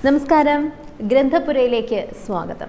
നമസ്കാരം ഗ്രന്ഥപുരയിലേക്ക് സ്വാഗതം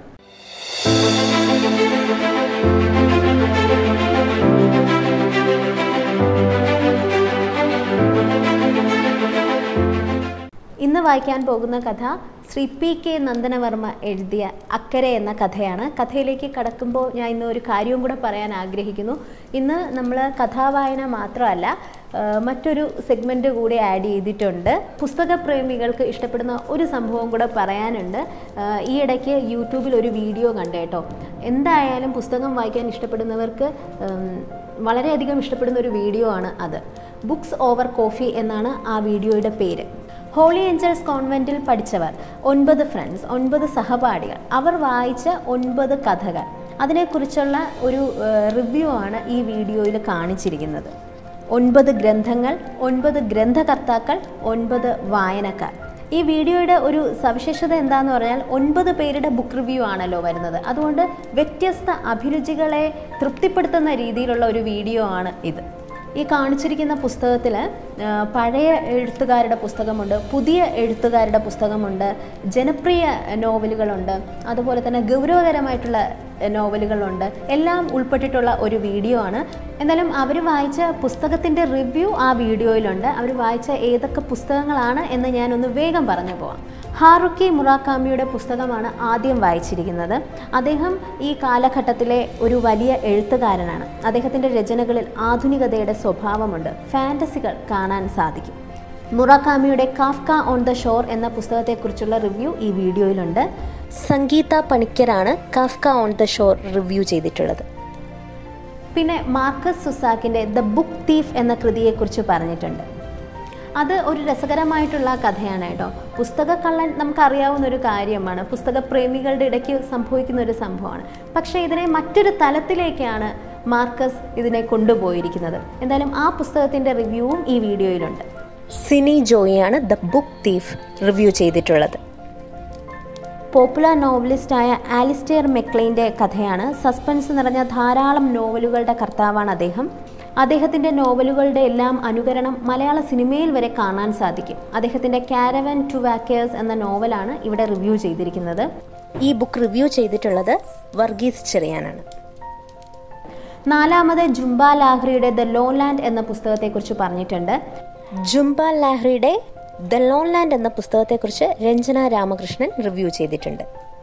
ഇന്ന് വായിക്കാൻ പോകുന്ന കഥ ശ്രീ പി കെ നന്ദനവർമ്മ എഴുതിയ അക്കരെ എന്ന കഥയാണ് കഥയിലേക്ക് കടക്കുമ്പോൾ ഞാൻ ഇന്ന് ഒരു കാര്യവും കൂടെ പറയാൻ ആഗ്രഹിക്കുന്നു ഇന്ന് നമ്മൾ കഥാവായന മാത്രമല്ല ആ, മറ്റൊരു സെഗ്മെൻറ്റ് കൂടി ആഡ് ചെയ്തിട്ടുണ്ട് പുസ്തകപ്രേമികൾക്ക് ഇഷ്ടപ്പെടുന്ന ഒരു സംഭവം കൂടെ പറയാനുണ്ട് ആ, ഈ ഇടയ്ക്ക് യൂട്യൂബിൽ ഒരു വീഡിയോ കണ്ടേട്ടോ എന്തായാലും പുസ്തകം വായിക്കാൻ ഇഷ്ടപ്പെടുന്നവർക്ക് ഉം, വളരെയധികം ഇഷ്ടപ്പെടുന്ന ഒരു വീഡിയോ ആണ് അത് ബുക്സ് ഓവർ കോഫി എന്നാണ് ആ വീഡിയോയുടെ പേര് ഹോളി ഏഞ്ചൽസ് കോൺവെൻറ്റിൽ പഠിച്ചവർ ഒൻപത് ഫ്രണ്ട്സ് ഒൻപത് സഹപാഠികൾ അവർ വായിച്ച ഒൻപത് കഥകൾ അതിനെക്കുറിച്ചുള്ള ഒരു റിവ്യൂ ആണ് ഈ വീഡിയോയിൽ കാണിച്ചിരിക്കുന്നത് ഒൻപത് ഗ്രന്ഥങ്ങൾ ഒൻപത് ഗ്രന്ഥകർത്താക്കൾ ഒൻപത് വായനക്കാർ ഈ വീഡിയോയുടെ ഒരു സവിശേഷത എന്താന്ന് പറഞ്ഞാൽ ഒൻപത് പേരുടെ ബുക്ക് റിവ്യൂ ആണല്ലോ വരുന്നത് അതുകൊണ്ട് വ്യത്യസ്ത അഭിരുചികളെ തൃപ്തിപ്പെടുത്തുന്ന രീതിയിലുള്ള ഒരു വീഡിയോ ആണ് ഇത് ഈ കാണിച്ചിരിക്കുന്ന പുസ്തകത്തിൽ പഴയ എഴുത്തുകാരുടെ പുസ്തകമുണ്ട് പുതിയ എഴുത്തുകാരുടെ പുസ്തകമുണ്ട് ജനപ്രിയ നോവലുകളുണ്ട് അതുപോലെ തന്നെ ഗൗരവകരമായിട്ടുള്ള നോവലുകളുണ്ട് എല്ലാം ഉൾപ്പെട്ടിട്ടുള്ള ഒരു വീഡിയോ ആണ് എന്തായാലും അവർ വായിച്ച പുസ്തകത്തിൻ്റെ റിവ്യൂ ആ വീഡിയോയിലുണ്ട് അവർ വായിച്ച ഏതൊക്കെ പുസ്തകങ്ങളാണ് എന്ന് ഞാനൊന്ന് വേഗം പറഞ്ഞു പോവാം ഹാറുക്കി മുറാക്കാമിയുടെ പുസ്തകമാണ് ആദ്യം വായിച്ചിരിക്കുന്നത് അദ്ദേഹം ഈ കാലഘട്ടത്തിലെ ഒരു വലിയ എഴുത്തുകാരനാണ് അദ്ദേഹത്തിൻ്റെ രചനകളിൽ ആധുനികതയുടെ സ്വഭാവമുണ്ട് ഫാൻറ്റസികൾ കാണാൻ സാധിക്കും മുറാക്കാമിയുടെ കാഫ്ക ഓൺ ദ ഷോർ എന്ന പുസ്തകത്തെക്കുറിച്ചുള്ള റിവ്യൂ ഈ വീഡിയോയിലുണ്ട് സംഗീത പണിക്കരാണ് Kafka on the shore review ചെയ്തിട്ടുള്ളത് പിന്നെ മാർക്കസ് സുസാക്കിൻ്റെ ദ ബുക്ക് തീഫ് എന്ന കൃതിയെക്കുറിച്ച് പറഞ്ഞിട്ടുണ്ട് അത് ഒരു രസകരമായിട്ടുള്ള കഥയാണ് കേട്ടോ പുസ്തകക്കള്ളൻ നമുക്കറിയാവുന്ന ഒരു കാര്യമാണ് പുസ്തകപ്രേമികളുടെ ഇടയ്ക്ക് സംഭവിക്കുന്ന ഒരു സംഭവമാണ് പക്ഷേ ഇതിനെ മറ്റൊരു തലത്തിലേക്കാണ് മാർക്കസ് ഇതിനെ കൊണ്ടുപോയിരിക്കുന്നത് എന്തായാലും ആ പുസ്തകത്തിൻ്റെ റിവ്യൂവും ഈ വീഡിയോയിലുണ്ട് സിനി ജോയിയാണ് ദ ബുക്ക് തീഫ് റിവ്യൂ ചെയ്തിട്ടുള്ളത് പോപ്പുലർ നോവലിസ്റ്റായ ആലിസ്റ്റെയർ മെക്ലെയിൻ്റെ കഥയാണ് സസ്പെൻസ് നിറഞ്ഞ ധാരാളം നോവലുകളുടെ കർത്താവാണ് അദ്ദേഹം അദ്ദേഹത്തിൻ്റെ നോവലുകളുടെ എല്ലാം അനുകരണം മലയാള സിനിമയിൽ വരെ കാണാൻ സാധിക്കും അദ്ദേഹത്തിൻ്റെ കാരവൻ ടു വാക്കേഴ്സ് എന്ന നോവലാണ് ഇവിടെ റിവ്യൂ ചെയ്തിരിക്കുന്നത് ഈ ബുക്ക് റിവ്യൂ ചെയ്തിട്ടുള്ളത് വർഗീസ് ചെറിയാനാണ് നാലാമത് ജുംബ ലാഹ്രിയുടെ ദ ലോലാൻഡ് എന്ന പുസ്തകത്തെക്കുറിച്ച് പറഞ്ഞിട്ടുണ്ട് ജുംബ ലാഹ്രിയുടെ ദ ലോൺലാൻഡ് എന്ന പുസ്തകത്തെക്കുറിച്ച് രഞ്ജന രാമകൃഷ്ണൻ റിവ്യൂ ചെയ്തിട്ടുണ്ട്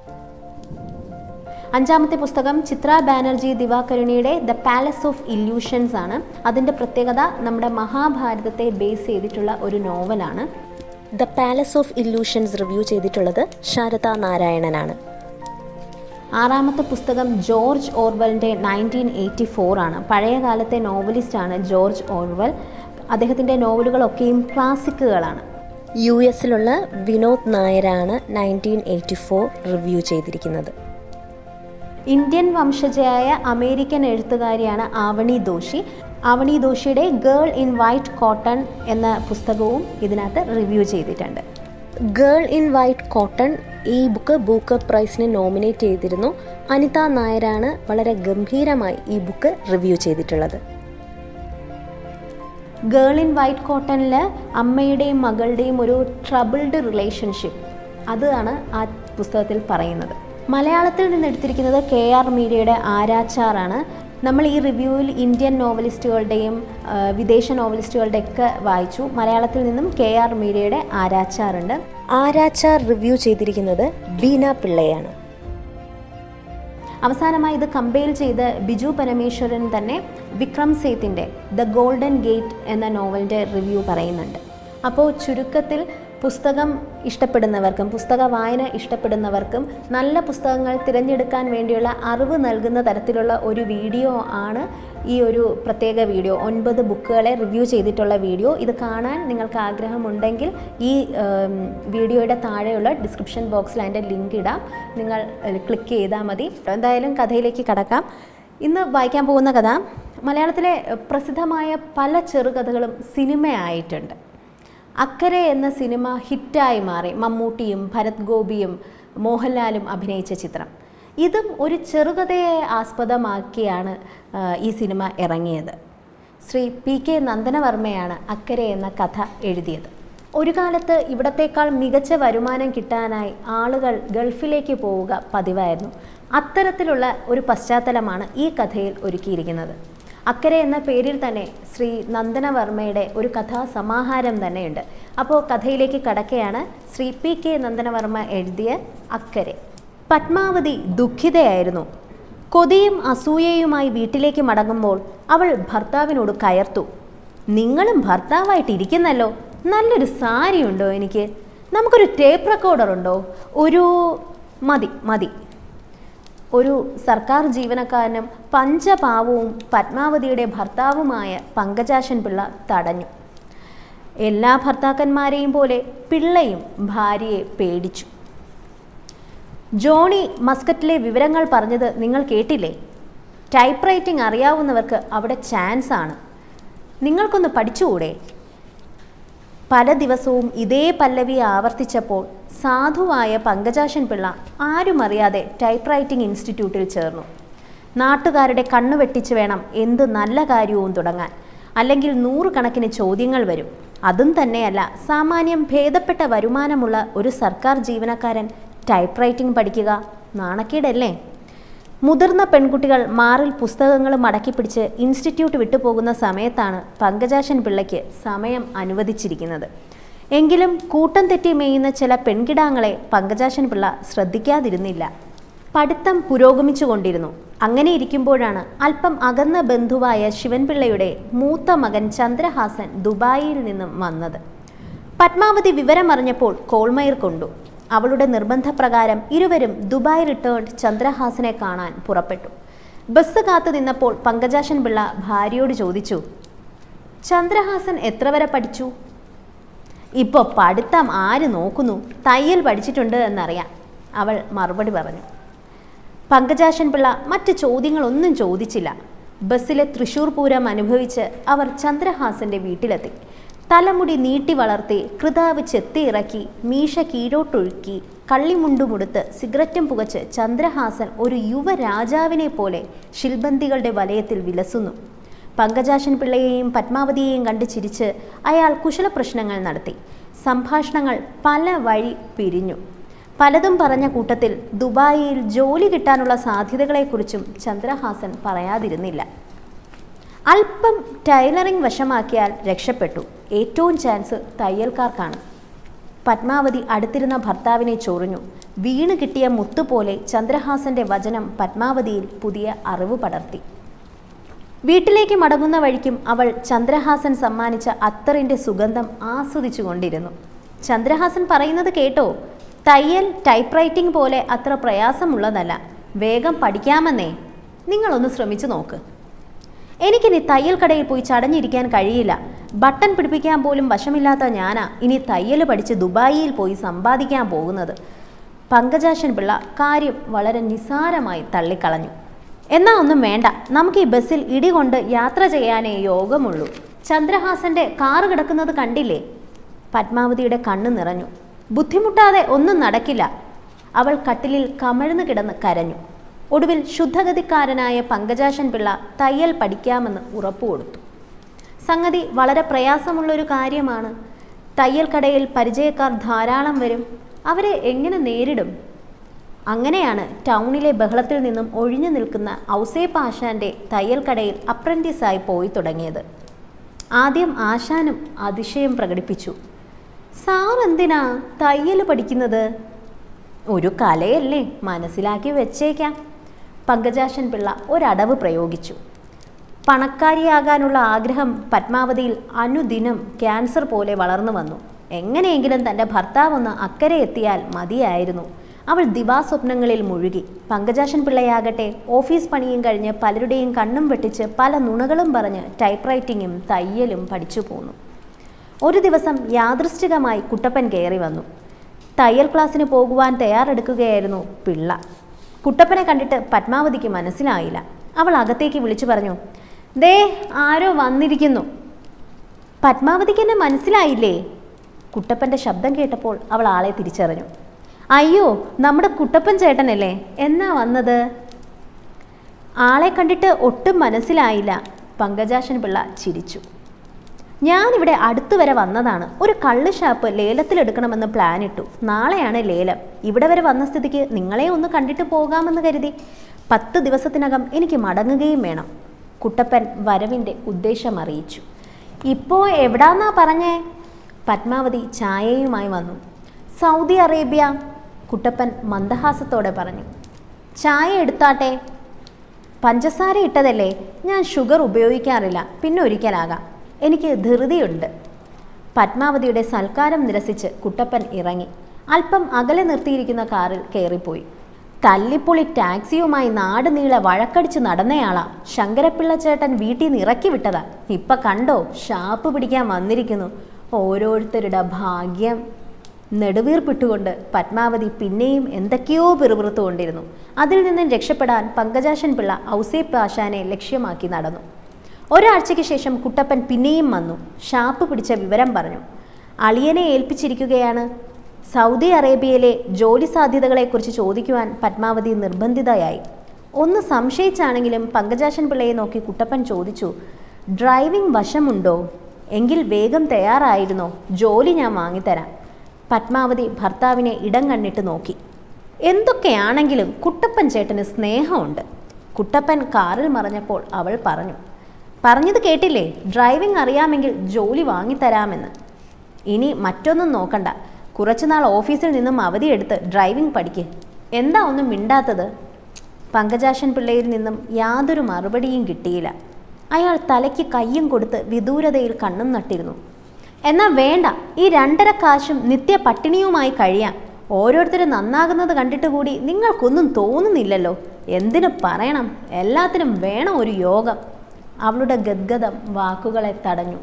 അഞ്ചാമത്തെ പുസ്തകം ചിത്ര ബാനർജി ദിവാകരുണിയുടെ ദ പാലസ് ഓഫ് ഇല്യൂഷൻസ് ആണ് അതിൻ്റെ പ്രത്യേകത നമ്മുടെ മഹാഭാരതത്തെ ബേസ് ചെയ്തിട്ടുള്ള ഒരു നോവലാണ് the palace of illusions review ചെയ്തിട്ടുള്ളത് ശാരദ നാരായണനാണ് ആറാമത്തെ പുസ്തകം ജോർജ് ഓർവലിൻ്റെ നയൻറ്റീൻ എയ്റ്റി ഫോർ ആണ് പഴയ കാലത്തെ നോവലിസ്റ്റാണ് ജോർജ് ഓർവൽ അദ്ദേഹത്തിൻ്റെ നോവലുകളൊക്കെയും ക്ലാസിക്കുകളാണ് യു എസിലുള്ള വിനോദ് നായരാണ് നയൻറ്റീൻ എയ്റ്റി ഫോർ റിവ്യൂ ചെയ്തിരിക്കുന്നത് ഇന്ത്യൻ വംശജയായ അമേരിക്കൻ എഴുത്തുകാരിയാണ് ആവണി ദോഷി ആവണി ദോഷിയുടെ ഗേൾ ഇൻ വൈറ്റ് കോട്ടൺ എന്ന പുസ്തകവും ഇതിനകത്ത് റിവ്യൂ ചെയ്തിട്ടുണ്ട് ഗേൾ ഇൻ വൈറ്റ് കോട്ടൺ ഈ ബുക്ക് ബൂക്കർ പ്രൈസിന് നോമിനേറ്റ് ചെയ്തിരുന്നു അനിത നായരാണ് വളരെ ഗംഭീരമായി ഈ ബുക്ക് റിവ്യൂ ചെയ്തിട്ടുള്ളത് ഗേൾ ഇൻ വൈറ്റ് കോട്ടണിൽ അമ്മയുടെയും മകളുടെയും ഒരു ട്രബിൾഡ് റിലേഷൻഷിപ്പ് അതാണ് ആ പുസ്തകത്തിൽ പറയുന്നത് മലയാളത്തിൽ നിന്ന് എടുത്തിരിക്കുന്നത് കെ ആർ മീരയുടെ ആരാച്ചാറാണ് നമ്മൾ ഈ റിവ്യൂവിൽ ഇന്ത്യൻ നോവലിസ്റ്റുകളുടെയും ആ, വിദേശ നോവലിസ്റ്റുകളുടെയൊക്കെ വായിച്ചു മലയാളത്തിൽ നിന്നും കെ ആർ മീരയുടെ ആരാച്ചാറുണ്ട് ആരാച്ചാർ റിവ്യൂ ചെയ്തിരിക്കുന്നത് ബീന പിള്ളയാണ് അവസാനമായി ഇത് കമ്പയർ ചെയ്ത് ബിജു പരമേശ്വരൻ തന്നെ വിക്രം സേത്തിൻ്റെ ദ ഗോൾഡൻ ഗേറ്റ് എന്ന നോവലിൻ്റെ റിവ്യൂ പറയുന്നുണ്ട് അപ്പോൾ ചുരുക്കത്തിൽ പുസ്തകം ഇഷ്ടപ്പെടുന്നവർക്കും പുസ്തക വായന ഇഷ്ടപ്പെടുന്നവർക്കും നല്ല പുസ്തകങ്ങൾ തിരഞ്ഞെടുക്കാൻ വേണ്ടിയുള്ള അറിവ് നൽകുന്ന തരത്തിലുള്ള ഒരു വീഡിയോ ആണ് ഈ ഒരു പ്രത്യേക വീഡിയോ ഒൻപത് ബുക്കുകളെ റിവ്യൂ ചെയ്തിട്ടുള്ള വീഡിയോ ഇത് കാണാൻ നിങ്ങൾക്ക് ആഗ്രഹമുണ്ടെങ്കിൽ ഈ ഉം, വീഡിയോയുടെ താഴെയുള്ള ഡിസ്ക്രിപ്ഷൻ ബോക്സിൽ അതിൻ്റെ ലിങ്ക് ഇടാം നിങ്ങൾ ക്ലിക്ക് ചെയ്താൽ മതി എന്തായാലും കഥയിലേക്ക് കടക്കാം ഇന്ന് വായിക്കാൻ പോകുന്ന കഥ മലയാളത്തിലെ പ്രസിദ്ധമായ പല ചെറുകഥകളും സിനിമയായിട്ടുണ്ട് അക്കരെ എന്ന സിനിമ ഹിറ്റായി മാറി മമ്മൂട്ടിയും ഭരത് ഗോപിയും മോഹൻലാലും അഭിനയിച്ച ചിത്രം ഇതും ഒരു ചെറുകഥയെ ആസ്പദമാക്കിയാണ് ആ, ഈ സിനിമ ഇറങ്ങിയത് ശ്രീ പി കെ നന്ദനവർമ്മയാണ് അക്കരെ എന്ന കഥ എഴുതിയത് ഒരു കാലത്ത് ഇവിടത്തേക്കാൾ മികച്ച വരുമാനം കിട്ടാനായി ആളുകൾ ഗൾഫിലേക്ക് പോവുക പതിവായിരുന്നു അത്തരത്തിലുള്ള ഒരു പശ്ചാത്തലമാണ് ഈ കഥയിൽ ഒരുക്കിയിരിക്കുന്നത് അക്കരെ എന്ന പേരിൽ തന്നെ ശ്രീ നന്ദനവർമ്മയുടെ ഒരു കഥാസമാഹാരം തന്നെയുണ്ട് അപ്പോൾ കഥയിലേക്ക് കടക്കുകയാണ് ശ്രീ പി കെ നന്ദനവർമ്മ എഴുതിയ അക്കരെ പത്മാവതി ദുഃഖിതയായിരുന്നു കൊതിയും അസൂയയുമായി വീട്ടിലേക്ക് മടങ്ങുമ്പോൾ അവൾ ഭർത്താവിനോട് കയർത്തു നിങ്ങളും ഭർത്താവായിട്ട് ഇരിക്കുന്നല്ലോ നല്ലൊരു സാരി ഉണ്ടോ എനിക്ക് നമുക്കൊരു ടേപ്പ് റെക്കോർഡർ ഉണ്ടോ ഒരു മതി മതി ഒരു സർക്കാർ ജീവനക്കാരനും പഞ്ചപാവവും പത്മാവതിയുടെ ഭർത്താവുമായ പങ്കജാശൻ പിള്ള തടഞ്ഞു എല്ലാ ഭർത്താക്കന്മാരെയും പോലെ പിള്ളയും ഭാര്യയെ പേടിച്ചു ജോണി മസ്കറ്റിലെ വിവരങ്ങൾ പറഞ്ഞത് നിങ്ങൾ കേട്ടില്ലേ ടൈപ്പ് റൈറ്റിംഗ് അറിയാവുന്നവർക്ക് അവിടെ ചാൻസ് ആണ് നിങ്ങൾക്കൊന്ന് പഠിച്ചുകൂടെ പല ദിവസവും ഇതേ പല്ലവി ആവർത്തിച്ചപ്പോൾ സാധുവായ പങ്കജാശൻ പിള്ള ആരും അറിയാതെ ടൈപ്പ് റൈറ്റിംഗ് ഇൻസ്റ്റിറ്റ്യൂട്ടിൽ ചേർന്നു നാട്ടുകാരുടെ കണ്ണു വെട്ടിച്ച് വേണം എന്ത് നല്ല കാര്യവും തുടങ്ങാൻ അല്ലെങ്കിൽ നൂറുകണക്കിന് ചോദ്യങ്ങൾ വരും അതും തന്നെയല്ല സാമാന്യം ഭേദപ്പെട്ട വരുമാനമുള്ള ഒരു സർക്കാർ ജീവനക്കാരൻ ടൈപ്പ് റൈറ്റിംഗ് പഠിക്കുക നാണക്കേടല്ലേ മുതിർന്ന പെൺകുട്ടികൾ മാറിൽ പുസ്തകങ്ങൾ മടക്കി പിടിച്ച് ഇൻസ്റ്റിറ്റ്യൂട്ട് വിട്ടുപോകുന്ന സമയത്താണ് പങ്കജാശൻ പിള്ളയ്ക്ക് സമയം അനുവദിച്ചിരിക്കുന്നത് എങ്കിലും കൂട്ടം തെറ്റി മേയുന്ന ചില പെൺകിടാങ്ങളെ പങ്കജാശൻ പിള്ള ശ്രദ്ധിക്കാതിരുന്നില്ല പഠിത്തം പുരോഗമിച്ചുകൊണ്ടിരുന്നു അങ്ങനെ ഇരിക്കുമ്പോഴാണ് അല്പം അകന്ന ബന്ധുവായ ശിവൻപിള്ളയുടെ മൂത്ത മകൻ ചന്ദ്രഹാസൻ ദുബായിൽ നിന്നും വന്നത് പത്മാവതി വിവരമറിഞ്ഞപ്പോൾ കോൾമയിർ കൊണ്ടു അവളുടെ നിർബന്ധപ്രകാരം ഇരുവരും ദുബായ് റിട്ടേൺഡ് ചന്ദ്രഹാസനെ കാണാൻ പുറപ്പെട്ടു ബസ് കാത്തു നിന്നപ്പോൾ പങ്കജാശൻ പിള്ള ഭാര്യയോട് ചോദിച്ചു ചന്ദ്രഹാസൻ എത്ര വരെ പഠിച്ചു ഇപ്പോൾ പഠിത്തം ആര് നോക്കുന്നു തയ്യൽ പഠിച്ചിട്ടുണ്ട് എന്നറിയാം അവൾ മറുപടി പറഞ്ഞു പങ്കജാശൻ പിള്ള മറ്റ് ചോദ്യങ്ങളൊന്നും ചോദിച്ചില്ല ബസ്സിലെ തൃശൂർ പൂരം അനുഭവിച്ച് അവർ ചന്ദ്രഹാസന്റെ വീട്ടിലെത്തി തലമുടി നീട്ടി വളർത്തി കൃതാവ് ചെത്തിയിറക്കി മീശ കീഴോട്ടൊഴുക്കി കള്ളിമുണ്ടുമുടുത്ത് സിഗരറ്റും പുകച്ച് ചന്ദ്രഹാസൻ ഒരു യുവരാജാവിനെ പോലെ ശിൽബന്തികളുടെ വലയത്തിൽ വിലസുന്നു പങ്കജാശൻ പിള്ളയെയും പത്മാവതിയെയും കണ്ട് ചിരിച്ച് അയാൾ കുശലപ്രശ്നങ്ങൾ നടത്തി സംഭാഷണങ്ങൾ പല വഴി പിരിഞ്ഞു പലതും പറഞ്ഞ കൂട്ടത്തിൽ ദുബായിയിൽ ജോലി കിട്ടാനുള്ള സാധ്യതകളെക്കുറിച്ചും ചന്ദ്രഹാസൻ പറയാതിരുന്നില്ല അല്പം ടൈലറിംഗ് വശമാക്കിയാൽ രക്ഷപ്പെട്ടു ഏറ്റവും ചാൻസ് തയ്യൽക്കാർക്കാണ് പത്മാവതി അടുത്തിരുന്ന ഭർത്താവിനെ ചൊറിഞ്ഞു വീണ് കിട്ടിയ മുത്തുപോലെ ചന്ദ്രഹാസന്റെ വചനം പത്മാവതിയിൽ പുതിയ അറിവ് പടർത്തി വീട്ടിലേക്ക് മടങ്ങുന്ന വഴിക്കും അവൾ ചന്ദ്രഹാസൻ സമ്മാനിച്ച അത്തറിൻ്റെ സുഗന്ധം ആസ്വദിച്ചുകൊണ്ടിരുന്നു ചന്ദ്രഹാസൻ പറയുന്നത് കേട്ടോ തയ്യൽ ടൈപ്പ് റൈറ്റിംഗ് പോലെ അത്ര പ്രയാസമുള്ളതല്ല വേഗം പഠിക്കാമെന്നേ നിങ്ങളൊന്ന് ശ്രമിച്ചു നോക്ക് എനിക്കിനി തയ്യൽ കടയിൽ പോയി ചടഞ്ഞിരിക്കാൻ കഴിയില്ല ബട്ടൺ പിടിപ്പിക്കാൻ പോലും വശമില്ലാത്ത ഞാനാ ഇനി തയ്യൽ പഠിച്ച് ദുബായിയിൽ പോയി സമ്പാദിക്കാൻ പോകുന്നത് പങ്കജാശൻ പിള്ള കാര്യം വളരെ നിസാരമായി തള്ളിക്കളഞ്ഞു എന്നാ ഒന്നും വേണ്ട നമുക്ക് ഈ ബസ്സിൽ ഇടികൊണ്ട് യാത്ര ചെയ്യാനേ യോഗമുള്ളൂ ചന്ദ്രഹാസന്റെ കാറ് കിടക്കുന്നത് കണ്ടില്ലേ പത്മാവതിയുടെ കണ്ണ് നിറഞ്ഞു ബുദ്ധിമുട്ടാതെ ഒന്നും നടക്കില്ല അവൾ കട്ടിലിൽ കമഴ്ന്നു കിടന്ന് കരഞ്ഞു ഒടുവിൽ ശുദ്ധഗതിക്കാരനായ പങ്കജാശൻ പിള്ള തയ്യൽ പഠിക്കാമെന്ന് ഉറപ്പുകൊടുത്തു സംഗതി വളരെ പ്രയാസമുള്ളൊരു കാര്യമാണ് തയ്യൽ കടയിൽ പരിചയക്കാർ ധാരാളം വരും അവരെ എങ്ങനെ നേരിടും അങ്ങനെയാണ് ടൗണിലെ ബഹളത്തിൽ നിന്നും ഒഴിഞ്ഞു നിൽക്കുന്ന ഔസേപ്പ് ആശാന്റെ തയ്യൽ കടയിൽ അപ്രന്റീസായി പോയി തുടങ്ങിയത് ആദ്യം ആശാനും അതിശയം പ്രകടിപ്പിച്ചു സാർ എന്തിനാ തയ്യൽ പഠിക്കുന്നത് ഒരു കലയല്ലേ മനസ്സിലാക്കി വെച്ചേക്കാം പങ്കജാശൻ പിള്ള ഒരടവ് പ്രയോഗിച്ചു പണക്കാരിയാകാനുള്ള ആഗ്രഹം പത്മാവതിയിൽ അനുദിനം ക്യാൻസർ പോലെ വളർന്നു വന്നു എങ്ങനെയെങ്കിലും തൻ്റെ ഭർത്താവൊന്ന് അക്കരെ എത്തിയാൽ മതിയായിരുന്നു അവൾ ദിവാസ്വപ്നങ്ങളിൽ മുഴുകി പങ്കജാശൻ പിള്ളയാകട്ടെ ഓഫീസ് പണിയും കഴിഞ്ഞ് പലരുടെയും കണ്ണും വെട്ടിച്ച് പല നുണകളും പറഞ്ഞ് ടൈപ്പ് റൈറ്റിങ്ങും തയ്യലും പഠിച്ചു പോന്നു ഒരു ദിവസം യാദൃശ്ചികമായി കുട്ടപ്പൻ കയറി വന്നു തയ്യൽ ക്ലാസ്സിന് പോകുവാൻ തയ്യാറെടുക്കുകയായിരുന്നു പിള്ള കുട്ടപ്പനെ കണ്ടിട്ട് പത്മാവതിക്ക് മനസ്സിലായില്ല അവൾ അകത്തേക്ക് വിളിച്ചു പറഞ്ഞു ദേ ആരോ വന്നിരിക്കുന്നു പത്മാവതിക്ക് എന്നെ മനസ്സിലായില്ലേ കുട്ടപ്പൻ്റെ ശബ്ദം കേട്ടപ്പോൾ അവൾ ആളെ തിരിച്ചറിഞ്ഞു അയ്യോ നമ്മുടെ കുട്ടപ്പൻ ചേട്ടനല്ലേ എന്നാ വന്നത് ആളെ കണ്ടിട്ട് ഒട്ടും മനസ്സിലായില്ല പങ്കജാശൻ പിള്ള ചിരിച്ചു ഞാനിവിടെ അടുത്തു വരെ വന്നതാണ് ഒരു കള്ള് ഷാപ്പ് ലേലത്തിലെടുക്കണമെന്ന് പ്ലാൻ ഇട്ടു നാളെയാണ് ലേലം ഇവിടെ വരെ വന്ന സ്ഥിതിക്ക് നിങ്ങളെ ഒന്ന് കണ്ടിട്ട് പോകാമെന്ന് കരുതി പത്ത് ദിവസത്തിനകം എനിക്ക് മടങ്ങുകയും വേണം കുട്ടപ്പൻ വരവിൻ്റെ ഉദ്ദേശം അറിയിച്ചു ഇപ്പോൾ എവിടാന്നാ പറഞ്ഞേ പത്മാവതി ചായയുമായി വന്നു സൗദി അറേബ്യ കുട്ടപ്പൻ മന്ദഹാസത്തോടെ പറഞ്ഞു ചായ എടുത്താട്ടെ പഞ്ചസാര ഇട്ടതല്ലേ ഞാൻ ഷുഗർ ഉപയോഗിക്കാറില്ല പിന്നെ ഒരിക്കലാകാം എനിക്ക് ധൃതിയുണ്ട് പത്മാവതിയുടെ സൽക്കാരം നിരസിച്ച് കുട്ടപ്പൻ ഇറങ്ങി അല്പം അകലെ നിർത്തിയിരിക്കുന്ന കാറിൽ കയറിപ്പോയി തല്ലിപ്പൊളി ടാക്സിയുമായി നാട് നീളെ വഴക്കടിച്ച് നടന്നയാളാ ശങ്കരപ്പിള്ള ചേട്ടൻ വീട്ടിൽ നിന്ന് ഇറക്കി വിട്ടതാ ഇപ്പൊ കണ്ടോ ഷാപ്പ് പിടിക്കാൻ വന്നിരിക്കുന്നു ഓരോരുത്തരുടെ ഭാഗ്യം നെടുവീർപ്പിട്ടുകൊണ്ട് പത്മാവതി പിന്നെയും എന്തൊക്കെയോ പിറുപിറുത്തുകൊണ്ടിരുന്നു അതിൽ നിന്നും രക്ഷപ്പെടാൻ പങ്കജാശൻ പിള്ള ഔസേപ്പ് ആശാനെ ലക്ഷ്യമാക്കി നടന്നു ഒരാഴ്ചയ്ക്ക് ശേഷം കുട്ടപ്പൻ പിന്നെയും വന്നു ഷാപ്പ് പിടിച്ച വിവരം പറഞ്ഞു അളിയനെ ഏൽപ്പിച്ചിരിക്കുകയാണ് സൗദി അറേബ്യയിലെ ജോലി സാധ്യതകളെക്കുറിച്ച് ചോദിക്കുവാൻ പത്മാവതി നിർബന്ധിതയായി ഒന്ന് സംശയിച്ചാണെങ്കിലും പങ്കജാശൻ പിള്ളയെ നോക്കി കുട്ടപ്പൻ ചോദിച്ചു ഡ്രൈവിംഗ് വശമുണ്ടോ എങ്കിൽ വേഗം തയ്യാറായിരുന്നോ ജോലി ഞാൻ വാങ്ങിത്തരാം പത്മാവതി ഭർത്താവിനെ ഇടം കണ്ണിട്ട് നോക്കി എന്തൊക്കെയാണെങ്കിലും കുട്ടപ്പൻ ചേട്ടന് സ്നേഹമുണ്ട് കുട്ടപ്പൻ കാറിൽ മറഞ്ഞപ്പോൾ അവൾ പറഞ്ഞു പറഞ്ഞത് കേട്ടില്ലേ ഡ്രൈവിംഗ് അറിയാമെങ്കിൽ ജോലി വാങ്ങിത്തരാമെന്ന് ഇനി മറ്റൊന്നും നോക്കണ്ട കുറച്ചുനാൾ ഓഫീസിൽ നിന്നും അവധിയെടുത്ത് ഡ്രൈവിംഗ് പഠിക്ക് എന്താ ഒന്നും മിണ്ടാത്തത് പങ്കജാശൻ പിള്ളയിൽ നിന്നും യാതൊരു മറുപടിയും കിട്ടിയില്ല അയാൾ തലയ്ക്ക് കയ്യും കൊടുത്ത് വിദൂരതയിൽ കണ്ണും നട്ടിരുന്നു എന്നാൽ വേണ്ട ഈ രണ്ടര കാശും നിത്യ പട്ടിണിയുമായി കഴിയാം ഓരോരുത്തരും നന്നാകുന്നത് കണ്ടിട്ട് കൂടി നിങ്ങൾക്കൊന്നും തോന്നുന്നില്ലല്ലോ എന്തിനു പറയണം എല്ലാത്തിനും വേണം ഒരു യോഗം അവളുടെ ഗദ്ഗതം വാക്കുകളെ തടഞ്ഞു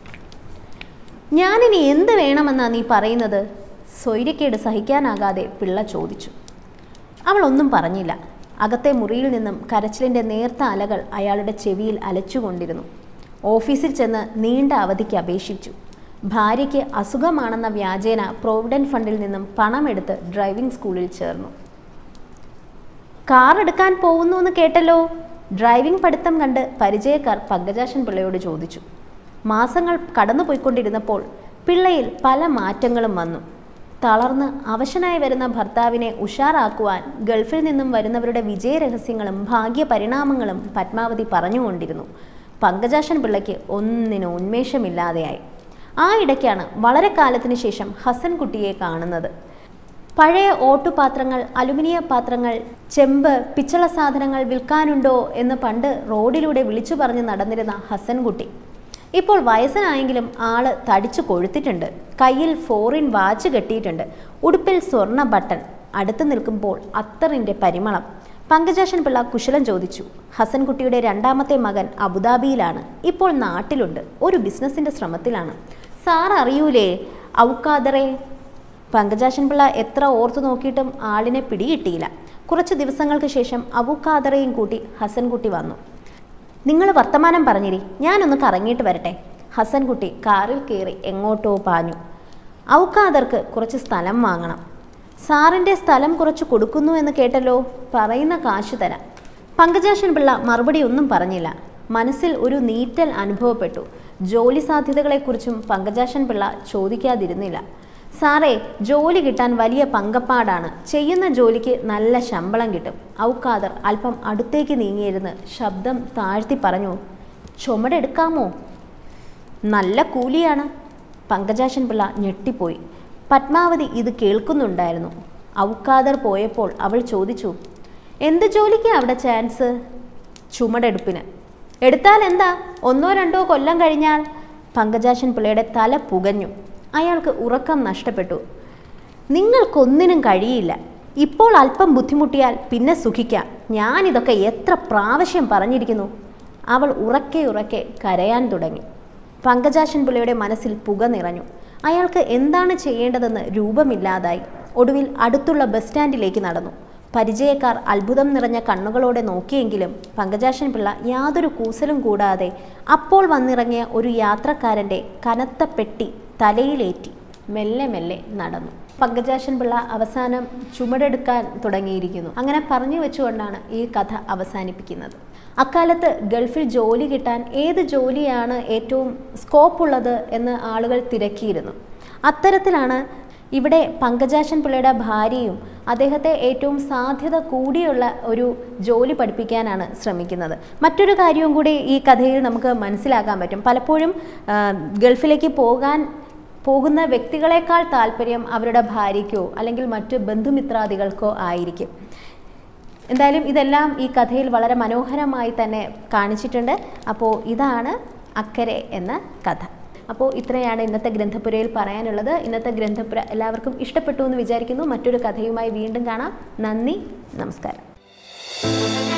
ഞാനിനി എന്ത് വേണമെന്നാ നീ പറയുന്നത് സ്വൈര്യക്കേട് സഹിക്കാനാകാതെ പിള്ള ചോദിച്ചു അവൾ ഒന്നും പറഞ്ഞില്ല അകത്തെ മുറിയിൽ നിന്നും കരച്ചിലിൻ്റെ നേർത്ത അലകൾ അയാളുടെ ചെവിയിൽ അലച്ചുകൊണ്ടിരുന്നു ഓഫീസിൽ ചെന്ന് നീണ്ട അവധിക്ക് അപേക്ഷിച്ചു ഭാര്യയ്ക്ക് അസുഖമാണെന്ന വ്യാജേന പ്രോവിഡന്റ് ഫണ്ടിൽ നിന്നും പണമെടുത്ത് ഡ്രൈവിംഗ് സ്കൂളിൽ ചേർന്നു കാർ എടുക്കാൻ പോകുന്നു എന്ന് കേട്ടല്ലോ ഡ്രൈവിംഗ് പഠിത്തം കണ്ട് പരിചയക്കാർ പങ്കജാശൻ പിള്ളയോട് ചോദിച്ചു മാസങ്ങൾ കടന്നുപോയിക്കൊണ്ടിരുന്നപ്പോൾ പിള്ളയിൽ പല മാറ്റങ്ങളും വന്നു തളർന്ന് അവശനായി വരുന്ന ഭർത്താവിനെ ഉഷാറാക്കുവാൻ ഗൾഫിൽ നിന്നും വരുന്നവരുടെ വിജയരഹസ്യങ്ങളും ഭാഗ്യപരിണാമങ്ങളും പത്മാവതി പറഞ്ഞുകൊണ്ടിരുന്നു പങ്കജാശൻ പിള്ളയ്ക്ക് ഒന്നിനും ഉന്മേഷമില്ലാതെയായി ആ ഇടയ്ക്കാണ് വളരെ കാലത്തിന് ശേഷം ഹസൻകുട്ടിയെ കാണുന്നത് പഴയ ഓട്ടുപാത്രങ്ങൾ അലുമിനിയ പാത്രങ്ങൾ ചെമ്പ് പിച്ചള സാധനങ്ങൾ വിൽക്കാനുണ്ടോ എന്ന് പണ്ട് റോഡിലൂടെ വിളിച്ചു പറഞ്ഞ് നടന്നിരുന്ന ഹസൻകുട്ടി ഇപ്പോൾ വയസ്സനായെങ്കിലും ആള് തടിച്ചു കൊഴുത്തിട്ടുണ്ട് കയ്യിൽ ഫോറിൻ വാച്ച് കെട്ടിയിട്ടുണ്ട് ഉടുപ്പിൽ സ്വർണ്ണ ബട്ടൺ അടുത്ത് നിൽക്കുമ്പോൾ അത്തറിൻ്റെ പരിമളം പങ്കജാശൻ പിള്ള കുശലം ചോദിച്ചു ഹസൻകുട്ടിയുടെ രണ്ടാമത്തെ മകൻ അബുദാബിയിലാണ് ഇപ്പോൾ നാട്ടിലുണ്ട് ഒരു ബിസിനസ്സിൻ്റെ ശ്രമത്തിലാണ് സാർ അറിയൂലേ ഔക്കാദറെ പങ്കജാശൻ പിള്ള എത്ര ഓർത്തു നോക്കിയിട്ടും ആളിനെ പിടികിട്ടിയില്ല കുറച്ച് ദിവസങ്ങൾക്ക് ശേഷം അബുഖാദറയും കൂട്ടി ഹസൻകുട്ടി വന്നു നിങ്ങൾ വർത്തമാനം പറഞ്ഞിരി ഞാനൊന്ന് കറങ്ങിയിട്ട് വരട്ടെ ഹസൻകുട്ടി കാറിൽ കയറി എങ്ങോട്ടോ പാഞ്ഞു ഔക്കാദർക്ക് കുറച്ച് സ്ഥലം വാങ്ങണം സാറിൻ്റെ സ്ഥലം കുറച്ച് കൊടുക്കുന്നു എന്ന് കേട്ടല്ലോ പറയുന്ന കാശ് തരാം പങ്കജാശൻ പിള്ള മറുപടി ഒന്നും പറഞ്ഞില്ല മനസ്സിൽ ഒരു നീറ്റൽ അനുഭവപ്പെട്ടു ജോലി സാധ്യതകളെക്കുറിച്ചും പങ്കജാശൻ പിള്ള ചോദിക്കാതിരുന്നില്ല സാറേ ജോലി കിട്ടാൻ വലിയ പങ്കപ്പാടാണ് ചെയ്യുന്ന ജോലിക്ക് നല്ല ശമ്പളം കിട്ടും ഔക്കാദർ അല്പം അടുത്തേക്ക് നീങ്ങിയിരുന്ന് ശബ്ദം താഴ്ത്തി പറഞ്ഞു ചുമടെടുക്കാമോ നല്ല കൂലിയാണ് പങ്കജാശൻ പിള്ള ഞെട്ടിപ്പോയി പത്മാവതി ഇത് കേൾക്കുന്നുണ്ടായിരുന്നു ഔക്കാദർ പോയപ്പോൾ അവൾ ചോദിച്ചു എന്ത് ജോലിക്കാ അവിടെ ചാൻസ് ചുമടെടുപ്പിന് എടുത്താൽ എന്താ ഒന്നോ രണ്ടോ കൊല്ലം കഴിഞ്ഞാൽ പങ്കജാശൻ പിള്ളയുടെ തല പുകഞ്ഞു അയാൾക്ക് ഉറക്കം നഷ്ടപ്പെട്ടു നിങ്ങൾക്കൊന്നിനും കഴിയില്ല ഇപ്പോൾ അല്പം ബുദ്ധിമുട്ടിയാൽ പിന്നെ സുഖിക്കാം ഞാനിതൊക്കെ എത്ര പ്രാവശ്യം പറഞ്ഞിരിക്കുന്നു അവൾ ഉറക്കെ ഉറക്കെ കരയാൻ തുടങ്ങി പങ്കജാശൻ പിള്ളയുടെ മനസ്സിൽ പുക നിറഞ്ഞു അയാൾക്ക് എന്താണ് ചെയ്യേണ്ടതെന്ന് രൂപമില്ലാതായി ഒടുവിൽ അടുത്തുള്ള ബസ് സ്റ്റാൻഡിലേക്ക് നടന്നു പരിചയക്കാർ അത്ഭുതം നിറഞ്ഞ കണ്ണുകളോടെ നോക്കിയെങ്കിലും പങ്കജാശൻ പിള്ള യാതൊരു കൂസലും കൂടാതെ അപ്പോൾ വന്നിറങ്ങിയ ഒരു യാത്രക്കാരൻ്റെ കനത്ത പെട്ടി തലയിലേറ്റി മെല്ലെ മെല്ലെ നടന്നു പങ്കജാശൻ പിള്ള അവസാനം ചുമടെടുക്കാൻ തുടങ്ങിയിരിക്കുന്നു അങ്ങനെ പറഞ്ഞു വെച്ചുകൊണ്ടാണ് ഈ കഥ അവസാനിപ്പിക്കുന്നത് അക്കാലത്ത് ഗൾഫിൽ ജോലി കിട്ടാൻ ഏത് ജോലിയാണ് ഏറ്റവും സ്കോപ്പ് ഉള്ളത് എന്ന് ആളുകൾ തിരക്കിയിരുന്നു അത്തരത്തിലാണ് ഇവിടെ പങ്കജാശൻ പിള്ളയുടെ ഭാര്യയും അദ്ദേഹത്തെ ഏറ്റവും സാധ്യത കൂടിയുള്ള ഒരു ജോലി പഠിപ്പിക്കാനാണ് ശ്രമിക്കുന്നത് മറ്റൊരു കാര്യവും കൂടി ഈ കഥയിൽ നമുക്ക് മനസ്സിലാക്കാൻ പറ്റും പലപ്പോഴും ആ, ഗൾഫിലേക്ക് പോകാൻ പോകുന്ന വ്യക്തികളെക്കാൾ താല്പര്യം അവരുടെ ഭാര്യയ്ക്കോ അല്ലെങ്കിൽ മറ്റ് ബന്ധുമിത്രാദികൾക്കോ ആയിരിക്കും എന്തായാലും ഇതെല്ലാം ഈ കഥയിൽ വളരെ മനോഹരമായി തന്നെ കാണിച്ചിട്ടുണ്ട് അപ്പോൾ ഇതാണ് അക്കരെ എന്ന കഥ അപ്പോൾ ഇത്രയാണ് ഇന്നത്തെ ഗ്രന്ഥപുരയിൽ പറയാനുള്ളത് ഇന്നത്തെ ഗ്രന്ഥപുര എല്ലാവർക്കും ഇഷ്ടപ്പെട്ടു എന്ന് വിചാരിക്കുന്നു മറ്റൊരു കഥയുമായി വീണ്ടും കാണാം നന്ദി നമസ്കാരം